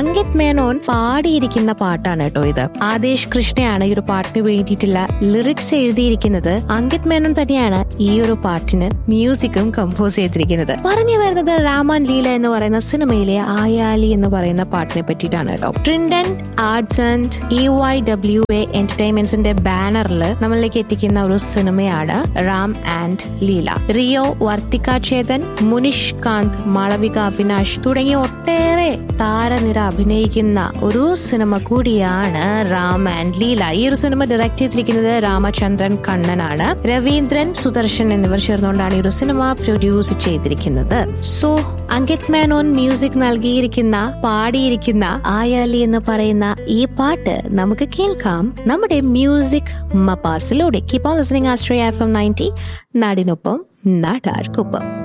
അങ്കിത് മേനോൻ പാടിയിരിക്കുന്ന പാട്ടാണ് കേട്ടോ ഇത് ആദേശ് കൃഷ്ണയാണ് ഈ ഒരു പാട്ടിന് വേണ്ടിയിട്ടുള്ള ലിറിക്സ് എഴുതിയിരിക്കുന്നത് അങ്കിത് മേനോൻ തന്നെയാണ് ഈ ഒരു പാട്ടിന് മ്യൂസിക്കും കമ്പോസ് ചെയ്തിരിക്കുന്നത് പറഞ്ഞു വരുന്നത് രാമൻ ലീല എന്ന് പറയുന്ന സിനിമയിലെ ആയാലി എന്ന് പറയുന്ന പാട്ടിനെ പറ്റിയിട്ടാണ് കേട്ടോ Trinden arts and E Y W A എന്റർടൈൻമെന്റ്സിന്റെ ബാനറിൽ നമ്മളിലേക്ക് എത്തിക്കുന്ന ഒരു സിനിമയാണ് Ram and Leela Rio Varthika Chethan Munishkanth Malavika Avinash തുടങ്ങിയ ഒട്ടേറെ താരനിര അഭിനയിക്കുന്ന ഒരു സിനിമ കൂടിയാണ് റാം ആൻഡ് ലീല ഈ ഒരു സിനിമ ഡയറക്ട് ചെയ്തിരിക്കുന്നത് രാമചന്ദ്രൻ കണ്ണനാണ് രവീന്ദ്രൻ സുദർശൻ എന്നിവർ ചേർന്നുകൊണ്ടാണ് ഈ ഒരു സിനിമ പ്രൊഡ്യൂസ് ചെയ്തിരിക്കുന്നത് സോ അങ്കിത് മേനോൻ മ്യൂസിക് നൽകിയിരിക്കുന്ന പാടിയിരിക്കുന്ന ആയാലി എന്ന് പറയുന്ന ഈ പാട്ട് നമുക്ക് കേൾക്കാം നമ്മുടെ മ്യൂസിക് മപ്പാസിലൂടെ keep on listening Astra F M ninety നാടിനൊപ്പം നാട്ടാർക്കൊപ്പം